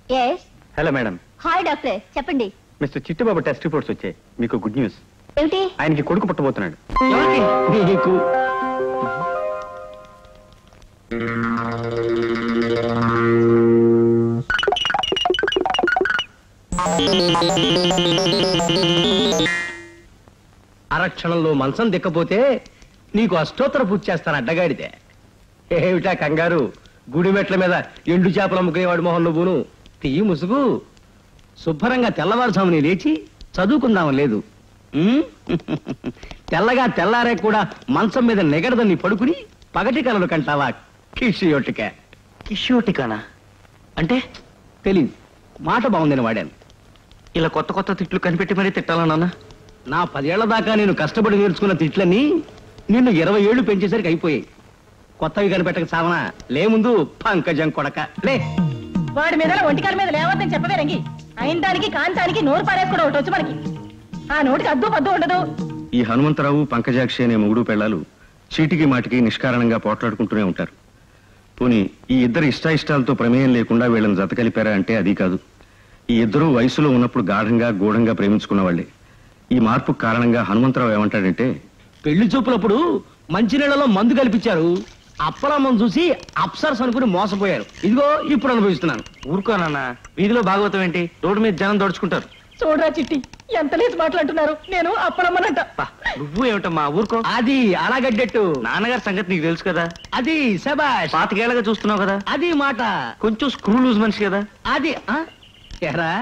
Yes hello madam hi doctor చెప్పండి mister Chittubabu test reports వచ్చాయి మీకు గుడ్ న్యూస్ ఏమిటి ఆయనకి కొడుకు పుట్టబోతున్నాడు నీకు అరక్షణంలో మంచం దిక్కపోతే నీకు అష్టోత్తర పూజ చేస్తాను అడ్డగాడితే ఏమిటా కంగారు గుడి మెట్ల మీద ఎండు చేపలు అమ్ముకునేవాడు మొహన్ నువ్వును తీయి ముసుగు శుభ్రంగా తెల్లవారుజాముని లేచి చదువుకుందాం లేదు ఉమ్? తెల్లగా తెల్లారే కూడా మంచం మీద నెగడదని పడుకుని పగటి కలలు కంటావా కిషియోటిక కిషోటికానా అంటే తెలీదు మాట బాగుందని వాడాను ఇలా కొత్త కొత్త తిట్లు కనిపెట్టి మరీ తిట్టాలా నాన్న నా పదేళ్ల దాకా నేను కష్టపడి నేర్చుకున్న తిట్లన్నీ నిన్ను ఇరవై ఏళ్ళు పెంచేసరికి అయిపోయాయి కొత్తవి కనిపెట్టక సావనా లే ముందు పంకజం కొడక లే వాడి మీద ఒంటికాల మీద లేవద్దని చెప్పవే రంగి అయిన దానికి కాంతానికి నోరు పారేసుకోవడం ఒకటి వచ్చు మనకి ఆ నోటికి అద్దు పద్దు ఉండదు ఈ హనుమంతరావు పంకజాక్షి అనే మొగుడు పెళ్ళాలు చీటికి మాటికి నిష్కారణంగా పోట్లాడుకుంటూనే ఉంటారు పోనీ ఈ ఇద్దరు ఇష్టాయిష్టాలతో ప్రమేయం లేకుండా వీళ్ళని జత కలిపారా అంటే అది కాదు ఈ ఇద్దరూ వయసులో ఉన్నప్పుడు గాఢంగా గూఢంగా ప్రేమించుకున్న వాళ్ళే ఈ మార్పు కారణంగా హనుమంతరావు ఏమంటాడంటే పెళ్లి చూపులప్పుడు మంచినీళ్ళలో మందు కల్పించారు అప్పలమ్మను చూసి అప్సర్స్ అనుకుని మోసపోయారు ఇదిగో ఇప్పుడు అనుభవిస్తున్నాను ఊరుకో నాన్న వీధిలో భాగవతం ఏంటి రోడ్డు మీద జనం దోడుచుకుంటారు చూడరా చిట్టి ఎంత లేచి మాట్లాడుతున్నారు నేను అప్పనమ్మనంట పా, నువ్వు ఏమిటమ్మా ఊరుకో అది అలాగడ్డట్టు నాన్నగారి సంగతి నీకు తెలుసు కదా అది శబాష్ పాతికేళ్ళగా చూస్తున్నావు కదా అది మాట కొంచెం స్క్రూ లూజ్ మనిషి కదా అది ఆ? ఎరా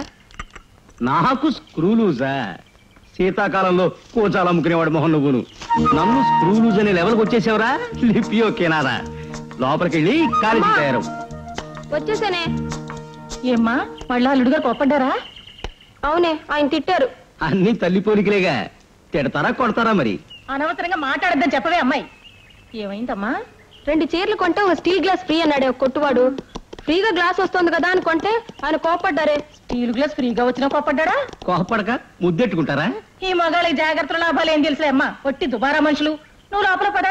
నాకు స్క్రూ లూజా శీతాకాలంలో కోచాలు అమ్ముకునేవాడు మొహన్ నువ్వును నన్ను స్క్రూ లూజ్ అనే లెవెల్కి వచ్చేసావురా లిపియో కేనారా లోపలికి వెళ్ళి కాలేజీ తయారు వచ్చేసానే ఏమ్మా మళ్ళా అల్లుడు గారు కోప్పడ్డారా అవునే ఆయన తిట్టారు అన్ని తల్లి పోలికలేగా తిడతారా కొడతారా మరి అనవసరంగా మాట్లాడద్దని చెప్పవే అమ్మాయి ఏమైందమ్మా రెండు చీరలు కొంటే ఒక స్టీల్ గ్లాస్ ఫ్రీ అన్నాడే ఒక కొట్టువాడు ఫ్రీగా గ్లాస్ వస్తుంది కదా అని కొంటే ఆయన కోపడ్డారే స్టీల్ గ్లాస్ ఫ్రీగా వచ్చినా కోప్పడ్డాడా కోపడక ముద్దెట్టుకుంటారా ఈ మగాళ్ళకి జాగ్రత్త లాభాలు ఏం తెలుసులే అమ్మా ఒట్టి దుబారా మనుషులు నువ్వు లోపల పదా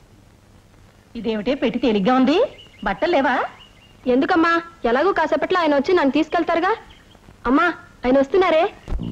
ఇదేమిటే పెట్టి తేలిగ్గా ఉంది బట్టలు లేవా ఎందుకమ్మా ఎలాగో కాసేపట్లో ఆయన వచ్చి నన్ను తీసుకెళ్తారుగా అమ్మా ఆయన వస్తున్నారే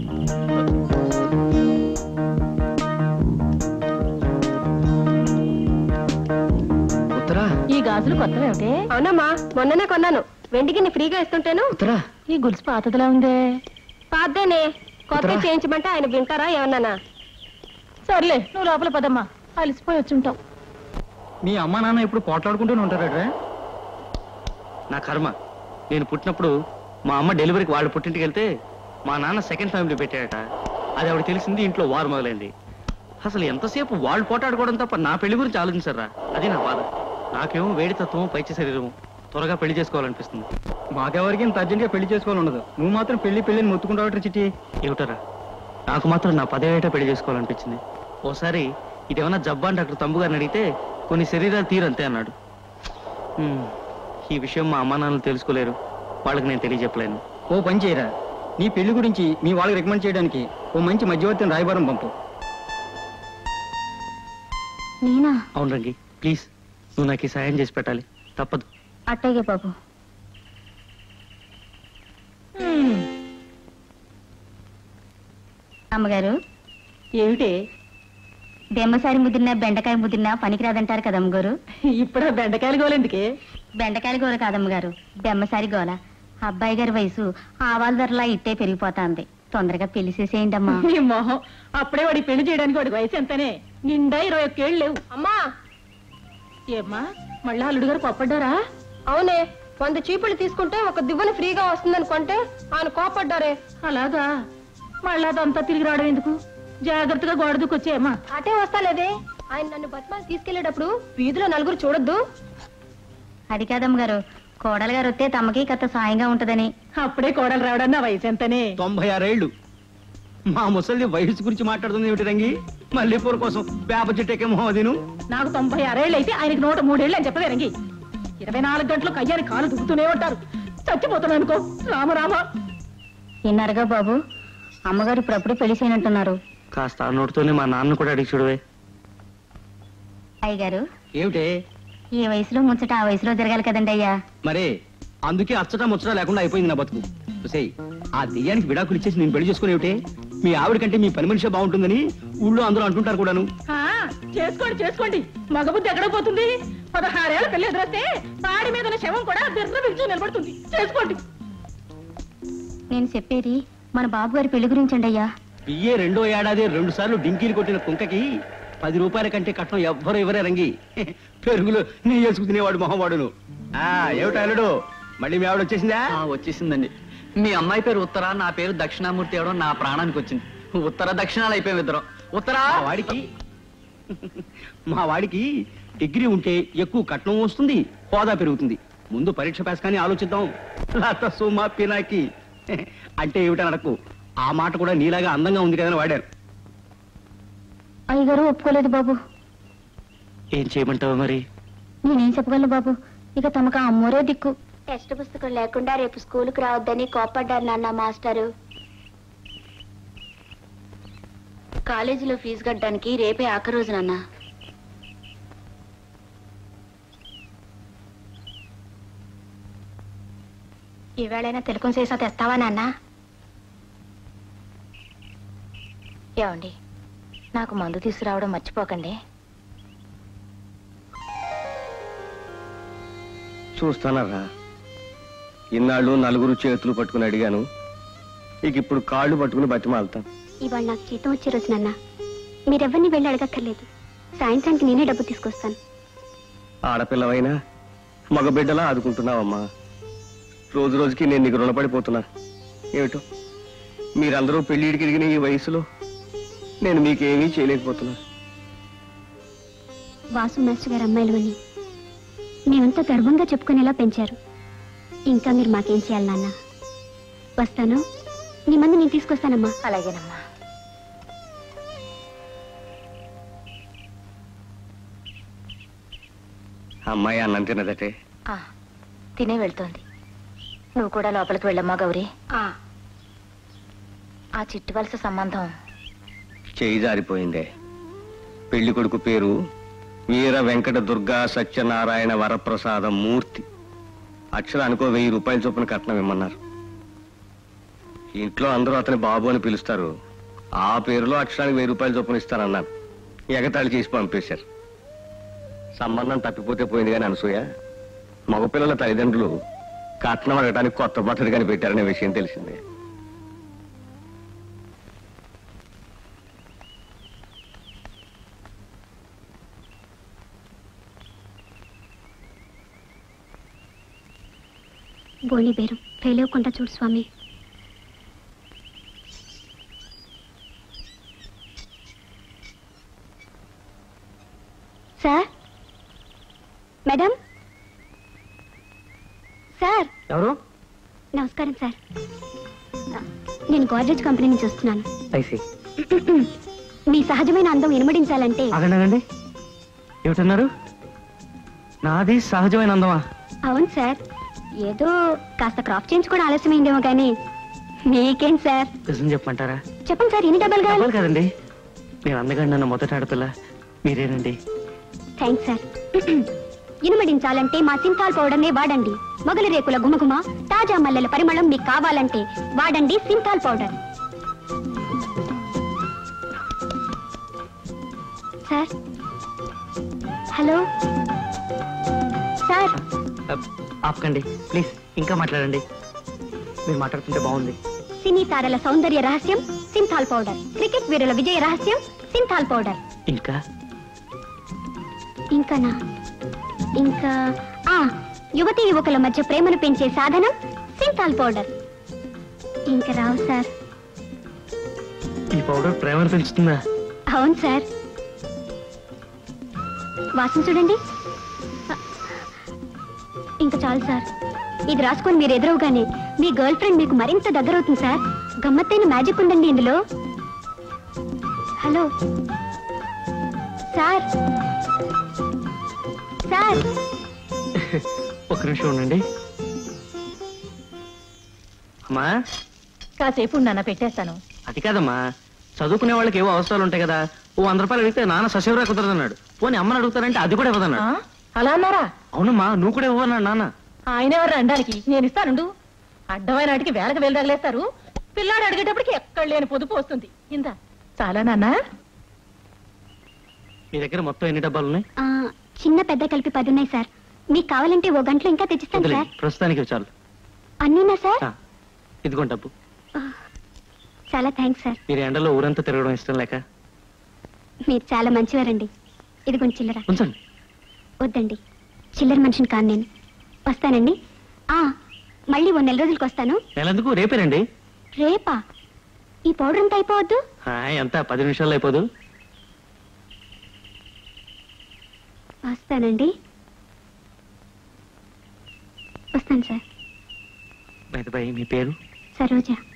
ఉత్తరా ఈ గాజులు కొత్తవేమిటే అవునమ్మా మొన్ననే కొన్నాను వెండికి ఫ్రీగా ఇస్తుంటేను ఉత్తరా ఈ గొలుసు పాతదిలా ఉందే పాతేనే కొత్త కుదరా. చేయించమంటే ఆయన వింటారా ఏమన్నానా సర్లే నువ్వు లోపల పదమ్మా అలసిపోయి వచ్చుంటావు మీ అమ్మ నాన్న ఇప్పుడు పోట్లాడుకుంటూనే ఉంటారా నా కర్మ నేను పుట్టినప్పుడు మా అమ్మ డెలివరీకి వాళ్ళు పుట్టింటికి వెళ్తే మా నాన్న సెకండ్ ఫ్యామిలీ పెట్టాడట అది ఆవిడ తెలిసింది ఇంట్లో వారు మొదలైంది అసలు ఎంతసేపు వాళ్ళు పోటాడుకోవడం తప్ప నా పెళ్లి గురించి ఆలోచించారా అది నా బాధ నాకేమో వేడి తత్వం పైచి శరీరం త్వరగా పెళ్లి చేసుకోవాలనిపిస్తుంది మాకెవరికి ఇంత అర్జెంట్గా పెళ్లి చేసుకోవాలి ఉండదు నువ్వు మాత్రం పెళ్లి పెళ్లిని మొత్తుకుంటావు చిట్టి ఏమిటరా నాకు మాత్రం నా పదేట పెళ్లి చేసుకోవాలనిపించింది ఓసారి ఇదేమన్నా జబ్బా అని డాక్టర్ తమ్ము గారిని అడిగితే కొన్ని శరీరాలు తీరంతే అన్నాడు హ్మ్, ఈ విషయం మా అమ్మా నాన్నలు తెలుసుకోలేరు వాళ్ళకి నేను తెలియజెప్పలేను ఓ పని చేయరా నీ పెళ్లి గురించి మీ వాళ్ళకి రికమెండ్ చేయడానికి ఓ మంచి మధ్యవర్తిని రాయబారం పంపు నేనా అవును రంగి ప్లీజ్ నువ్వు నాకు ఈ సాయం చేసి పెట్టాలి తప్పదు అట్టగే బాబు అమ్మగారు ఏమిటి బెమ్మసారి ముదిరినా బెండకాయ ముదిరినా పనికిరాదంటారు కదా అమ్మగారు ఇప్పుడు ఆ బెండకాయలు గోలెందుకే బెండకాయల గోల కాదమ్మగారు బెమ్మసారి గోల అబ్బాయి గారి వయసు ఆవాల ధరలా ఇట్టే పెరిగిపోతాంది తొందరగా పెళ్లి చేసేయండి అమ్మా నీ మొహం అప్పుడే వాడి పెళ్లి చేయడానికి వాడి వయసు ఎంతనే నిండా ఇరవై ఒక్కేళ్ళు లేవు అమ్మా ఏమ్మా మళ్ళా అల్లుడు గారు కోప్పడ్డారా అవునే వంద చీపులు తీసుకుంటే ఒక దివ్వన ఫ్రీగా వస్తుందని కొంటే ఆయన కోపడ్డారే అలాగా మళ్ళా అదంతా తిరిగి రావడం ఎందుకు జాగ్రత్తగా గోడ దూకొచ్చేయమ్మా అటే వస్తాలేదే ఆయన నన్ను బతిమాలి తీసుకెళ్లేటప్పుడు వీధిలో నలుగురు చూడొద్దు అది కాదమ్మగారు కోడలు గారు వస్తే తమకి కథ సాయంగా ఉంటదని అప్పుడే కోడలు రావడం నా వయసు ఎంతనే తొంభై ఆరేళ్లు మా ముసలి వయసు గురించి మాట్లాడుతుంది ఏమిటి రంగి మల్లెపూర కోసం వేప చెట్టెక్కే మొహం అదిను నాకు తొంభై ఆరేళ్ళు అయితే ఆయనకి నూట మూడేళ్ళు అని చెప్పదే రంగి ఇరవై నాలుగు గంటలు కయ్యాని కాలు దుక్కుతూనే ఉంటారు చచ్చిపోతాను అనుకో రామ రామ విన్నారుగా బాబు అమ్మగారు ఇప్పుడప్పుడు పెళ్లి చేయనంటున్నారు కాస్త ఆ నోటితోనే మా నాన్న కూడా అడిగి చూడవే అయ్యగారు ఏమిటే ఈ వయసులో ముచ్చట ఆ వయసులో జరగాలి కదండి అయ్యా మరే అందుకే అచ్చట ముచ్చట లేకుండా అయిపోయింది నా బతుకు చూసేయ్ ఆ దెయ్యానికి విడాకులు ఇచ్చేసి నేను పెళ్లి చేసుకునేవిటే మీ ఆవిడ కంటే మీ పని మనిషి బాగుంటుందని ఊళ్ళో అందరూ అంటుంటారు కూడాను ఆ, చేసుకోండి చేసుకోండి మగబుద్ధి ఎక్కడ పోతుంది పదహారేళ్ల పెళ్లి ఎదురొస్తే పాడి మీద ఉన్న శవం కూడా బిర్ర బిర్చు నిలబడుతుంది చేసుకోండి నేను చెప్పేది మన బాబు గారి పెళ్లి గురించండి అయ్యా బియ్యే రెండో ఏడాది రెండు సార్లు డింకీలు కొట్టిన కుంకకి పది రూపాయల కంటే కట్నం ఎవ్వరు ఎవరే రంగి పెరుగులు నీ వేసుకునేవాడు మొహవాడును ఆ ఏమిటా అల్లుడు మళ్ళీ మీ ఆవిడ వచ్చేసిందా ఆ, వచ్చేసిందండి మీ అమ్మాయి పేరు ఉత్తర నా పేరు దక్షిణామూర్తి అవడం నా ప్రాణానికి వచ్చింది ఉత్తర దక్షిణాలు అయిపోయాం ఇద్దరం ఉత్తరా మా వాడికి మా వాడికి డిగ్రీ ఉంటే ఎక్కువ కట్నం వస్తుంది హోదా పెరుగుతుంది ముందు పరీక్ష పాస్ కానీ ఆలోచిద్దాం లత సుమా పినాకి అంటే ఏమిటని అడకు ఆ మాట కూడా నీలాగా అందంగా ఉంది కదా వాడారు అయ్యగారు ఒప్పుకోలేదు బాబు ఏం చేయమంటావు మరి నేనేం చెప్పగలను బాబు ఇక తమకు ఆ అమ్మోరే దిక్కు టెక్స్ట్ పుస్తకం లేకుండా రేపు స్కూల్కి రావద్దని కోపడ్డారు నాన్న మాస్టరు కాలేజీలో ఫీజు కట్టడానికి రేపే ఆఖరి రోజు నాన్న ఈవేళైనా తెలుగు చేసా తెస్తావా నాన్న ఏమండి నాకు మందు తీసుకురావడం మర్చిపోకండి చూస్తానరా ఇన్నాళ్ళు నలుగురు చేతులు పట్టుకుని అడిగాను ఇక ఇప్పుడు కాళ్ళు పట్టుకుని బతిమాలుతాను ఇవాళ నాకు జీతం వచ్చే రోజు నాన్న మీరెవరిని వెళ్ళి అడగక్కర్లేదు సాయంత్రానికి నేనే డబ్బు తీసుకొస్తాను ఆడపిల్లవైనా మగ బిడ్డలా ఆదుకుంటున్నావమ్మా రోజు రోజుకి నేను నీకు రుణపడిపోతున్నా ఏమిటో మీరందరూ పెళ్లిడికి ఎదిగిన ఈ వయసులో నేను మీకేమీ చేయలేకపోతున్నా వాసు మాస్టర్ గారు అమ్మాయిలు అని మేమంతా గర్వంగా చెప్పుకునేలా పెంచారు ఇంకా మీరు మాకేం చేయాలి నాన్న వస్తాను నీ మంది నేను తీసుకొస్తానమ్మా అలాగేనమ్మా అమ్మాయి అన్నం తినదటే తినే వెళ్తోంది నువ్వు కూడా లోపలికి వెళ్ళమ్మా గౌరీ ఆ చిట్టు వలస సంబంధం చేయి జారిపోయిందే పెళ్లి కొడుకు పేరు వీర వెంకట దుర్గా సత్యనారాయణ వరప్రసాద మూర్తి అక్షరానికో వెయ్యి రూపాయల చొప్పున కట్నం ఇమ్మన్నారు ఇంట్లో అందరూ అతని బాబు అని పిలుస్తారు ఆ పేరులో అక్షరానికి వెయ్యి రూపాయల చొప్పున ఇస్తానన్నాను ఎగతాళి చేసి పంపేశారు సంబంధం తప్పిపోతే పోయింది కానీ అనసూయ మగపిల్లల తల్లిదండ్రులు కట్నం అడగడానికి కొత్త బట్టలు కనిపెట్టారనే విషయం తెలిసిందే బోని బేరం ఫెయిల్ అవ్వకుండా చూడు స్వామి సార్ మేడం సార్ ఎవరు నమస్కారం సార్ నేను గోద్రేజ్ కంపెనీ నుంచి వస్తున్నాను ఐసి మీ సహజమైన అందం ఇనుమడించాలంటే ఆగండి ఏమిటన్నారు నాది సహజమైన అందమా అవును సార్ ఏదో కాస్త క్రాప్ చేయించుకోవడం ఆలస్యమైందేమో కానీ మీకేం సార్ నిజం చెప్పమంటారా చెప్పండి సార్ ఎన్ని డబ్బాలు కావాలి డబ్బులు కదండి నేను అందగాడి నన్ను మొదట ఆడపిల్ల మీరేనండి థ్యాంక్స్ సార్ ఇనుమడించాలంటే మా సింతాల్ పౌడర్నే వాడండి మొగలి రేకుల గుమగుమ తాజా మల్లెల పరిమళం మీకు కావాలంటే వాడండి Cinthol powder sir hello sir అబ్, ఆపకండి ప్లీజ్ ఇంకా మాట్లాడండి మీరు మాట్లాడుతుంటే బాగుంది సినీ తారల సౌందర్య రహస్యం సింథాల్ పౌడర్ క్రికెట్ వీరుల విజయ రహస్యం సింథాల్ పౌడర్ ఇంకా ఇంకానా ఇంకా ఆ యువతి యువకుల మధ్య ప్రేమను పెంచే సాధనం సింథాల్ పౌడర్ ఇంకా రావు సార్ ఈ పౌడర్ ప్రేమను పెంచుతుందా అవును సార్ వాసన చూడండి ఇంకా చాలు సార్ ఇది రాసుకొని మీరు ఎదురవగానే మీ గర్ల్ ఫ్రెండ్ మీకు మరింత దగ్గరవుతుంది సార్ గమ్మత్తైన మ్యాజిక్ ఉందండి ఇందులో హలో సార్ సార్ ఒక్క నిమిషం ఉండండి అమ్మా కాసేపు నాన్న పెట్టేస్తాను అది కాదమ్మా చదువుకునే వాళ్ళకి ఏవో అవసరాలు ఉంటాయి కదా ఓ వంద రూపాయలు అడిగితే నాన్న సశివరా కుదరదన్నాడు పోనీ అమ్మని అడుగుతారంటే అది కూడా ఇవ్వదన్నాడు ఆ? అలా అన్నారా అవునమ్మా నువ్వు కూడా ఇవ్వన్నాడు నాన్న ఆయన ఎవరు అనడానికి నేను ఇస్తానుండు అడ్డమైన నాటికి వేలకు వేలు తగిలేస్తారు పిల్లాడు అడిగేటప్పటికి ఎక్కడ లేని పొదుపు వస్తుంది ఇంత చాలా నాన్నా మీ దగ్గర మొత్తం ఎన్ని డబ్బాలు ఉన్నాయి ఆ, చిన్న పెద్ద కలిపి పది ఉన్నాయి సార్ మీకు కావాలంటే ఓ గంటలో ఇంకా తెచ్చిస్తాను వదిలే సార్ ప్రస్తుతానికి చాలు అన్నీనా సార్ ఆ, ఇదిగోండి డబ్బు చాలా థ్యాంక్స్ సార్ మీరు ఎండలో ఊరంతా తిరగడం ఇష్టం లేక మీరు చాలా మంచివారండి ఇదిగోండి చిల్లర ఉంచండి వద్దండి చిల్లర మనిషిని కాను నేను వస్తానండి ఆ మళ్ళీ ఓ నెల రోజులకి వస్తాను నెలందుకు రేపేనండి రేపా ఈ పౌడర్ అంతా అయిపోవద్దు ఆ, ఎంత పది నిమిషాల్లో అయిపోదు వస్తానండి వస్తాను సార్ బయట మీ పేరు సరోజ